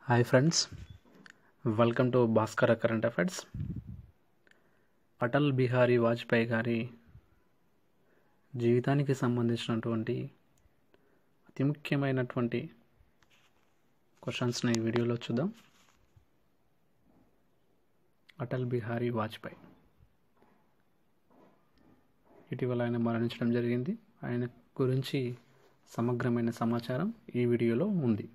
hi friends welcome to Bhaskara current affairs Atal Bihari Vajpayee గారి జీవితానికి సంబంధించినటువంటి అతి ముఖ్యమైనటువంటి క్వశ్చన్స్ని ఈ వీడియోలో చూద్దాం అటల్ బిహారీ వాజ్పేయి ఇటీవల ఆయన మరణించడం జరిగింది ఆయన గురించి సమగ్రమైన సమాచారం ఈ వీడియోలో ఉంది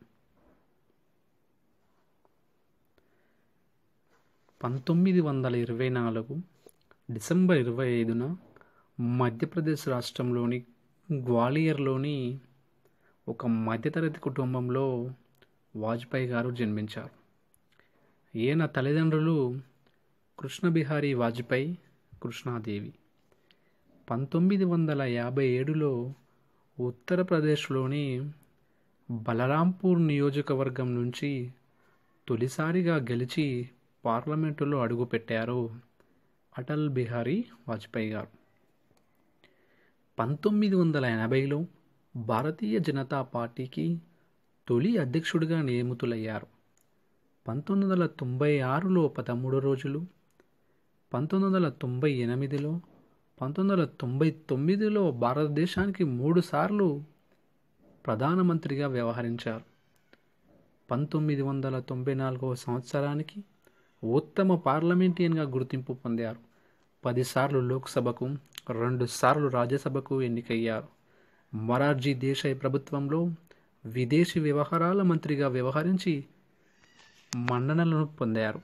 పంతొమ్మిది వందల ఇరవై నాలుగు డిసెంబర్ ఇరవై ఐదున మధ్యప్రదేశ్ రాష్ట్రంలోని గ్వాలియర్లోని ఒక మధ్యతరగతి కుటుంబంలో వాజ్పేయి గారు జన్మించారు ఈయన తల్లిదండ్రులు కృష్ణబిహారీ వాజ్పేయి కృష్ణాదేవి పంతొమ్మిది వందల యాభై ఏడులో ఉత్తరప్రదేశ్లోని బలరాంపూర్ నియోజకవర్గం నుంచి తొలిసారిగా గెలిచి పార్లమెంటులో అడుగుపెట్టారు అటల్ బిహారీ వాజ్పేయి గారు పంతొమ్మిది వందల ఎనభైలో భారతీయ జనతా పార్టీకి తొలి అధ్యక్షుడిగా నియమితులయ్యారు పంతొమ్మిది వందల తొంభై ఆరులో పదమూడు రోజులు పంతొమ్మిది వందల తొంభై ఎనిమిదిలో పంతొమ్మిది వందల తొంభై తొమ్మిదిలో భారతదేశానికి మూడు సార్లు ప్రధానమంత్రిగా వ్యవహరించారు పంతొమ్మిది వందల తొంభై నాలుగవ సంవత్సరానికి ఉత్తమ పార్లమెంటియన్గా గుర్తింపు పొందారు పదిసార్లు లోక్సభకు రెండుసార్లు రాజ్యసభకు ఎన్నికయ్యారు మొరార్జీ దేశాయ్ ప్రభుత్వంలో విదేశీ వ్యవహారాల మంత్రిగా వ్యవహరించి మన్ననలను పొందారు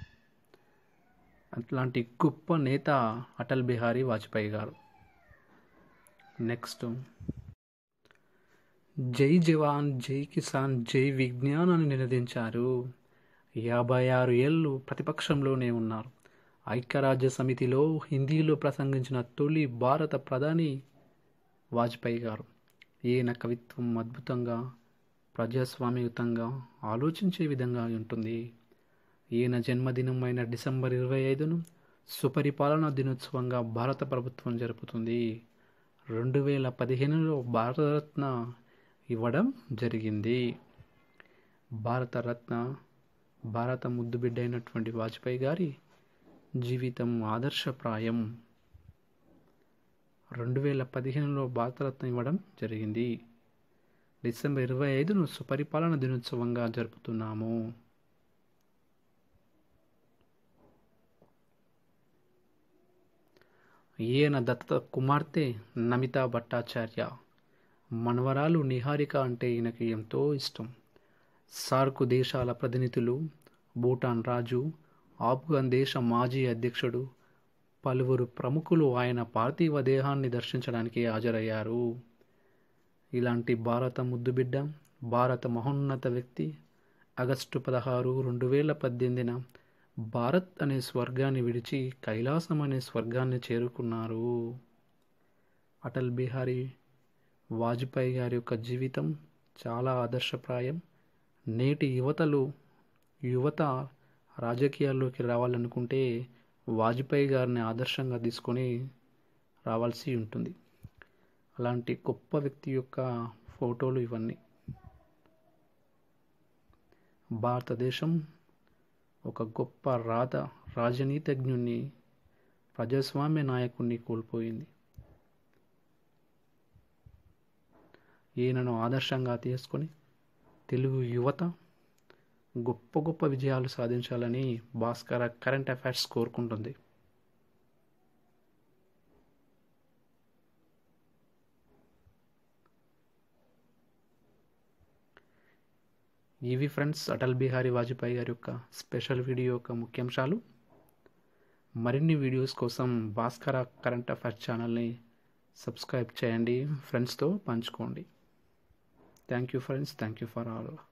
అట్లాంటి గొప్ప నేత అటల్ బిహారీ వాజ్పేయి గారు నెక్స్ట్ జై జవాన్ జై కిసాన్ జై విజ్ఞాన్ అని నినదించారు యాభై ఆరు ఏళ్ళు ప్రతిపక్షంలోనే ఉన్నారు ఐక్యరాజ్య సమితిలో హిందీలో ప్రసంగించిన తొలి భారత ప్రధాని వాజ్పేయి గారు ఈయన కవిత్వం అద్భుతంగా ప్రజాస్వామ్యయుతంగా ఆలోచించే విధంగా ఉంటుంది ఈయన జన్మదినం అయిన డిసెంబర్ ఇరవై ఐదును సుపరిపాలన దినోత్సవంగా భారత ప్రభుత్వం జరుపుతుంది రెండు వేల పదిహేనులో భారతరత్న ఇవ్వడం జరిగింది భారతరత్న భారత ముద్దుబిడ్డ అయినటువంటి వాజ్పేయి గారి జీవితం ఆదర్శప్రాయం రెండు వేల పదిహేనులో భారతరత్న ఇవ్వడం జరిగింది డిసెంబర్ ఇరవై ఐదును సుపరిపాలన దినోత్సవంగా జరుపుతున్నాము ఈయన దత్త కుమార్తె నమితా భట్టాచార్య మనవరాలు నిహారిక అంటే ఈయనకి ఎంతో ఇష్టం సార్క్ దేశాల ప్రతినిధులు భూటాన్ రాజు ఆఫ్ఘన్ దేశ మాజీ అధ్యక్షుడు పలువురు ప్రముఖులు ఆయన పార్థివ దేహాన్ని దర్శించడానికి హాజరయ్యారు ఇలాంటి భారత ముద్దుబిడ్డ భారత మహోన్నత వ్యక్తి ఆగస్టు పదహారు రెండు వేల పద్దెనిమిదిన భారత్ అనే స్వర్గాన్ని విడిచి కైలాసం అనే స్వర్గాన్ని చేరుకున్నారు అటల్ బిహారీ వాజ్పేయి గారి యొక్క జీవితం చాలా ఆదర్శప్రాయం నేటి యువతలు యువత రాజకీయాల్లోకి రావాలనుకుంటే వాజ్పేయి గారిని ఆదర్శంగా తీసుకొని రావాల్సి ఉంటుంది అలాంటి గొప్ప వ్యక్తి యొక్క ఫోటోలు ఇవన్నీ భారతదేశం ఒక గొప్ప రాత రాజనీతిజ్ఞుణ్ణి ప్రజాస్వామ్య నాయకుణ్ణి కోల్పోయింది ఈయనను ఆదర్శంగా తీసుకొని తెలుగు యువత గొప్ప గొప్ప విజయాలు సాధించాలని భాస్కర కరెంట్ అఫైర్స్ కోరుకుంటుంది ఇవి ఫ్రెండ్స్ అటల్ బిహారీ వాజ్పేయి గారి యొక్క స్పెషల్ వీడియో యొక్క ముఖ్యాంశాలు మరిన్ని వీడియోస్ కోసం భాస్కర కరెంట్ అఫైర్స్ ఛానల్ని సబ్స్క్రైబ్ చేయండి ఫ్రెండ్స్తో పంచుకోండి thank you friends thank you for all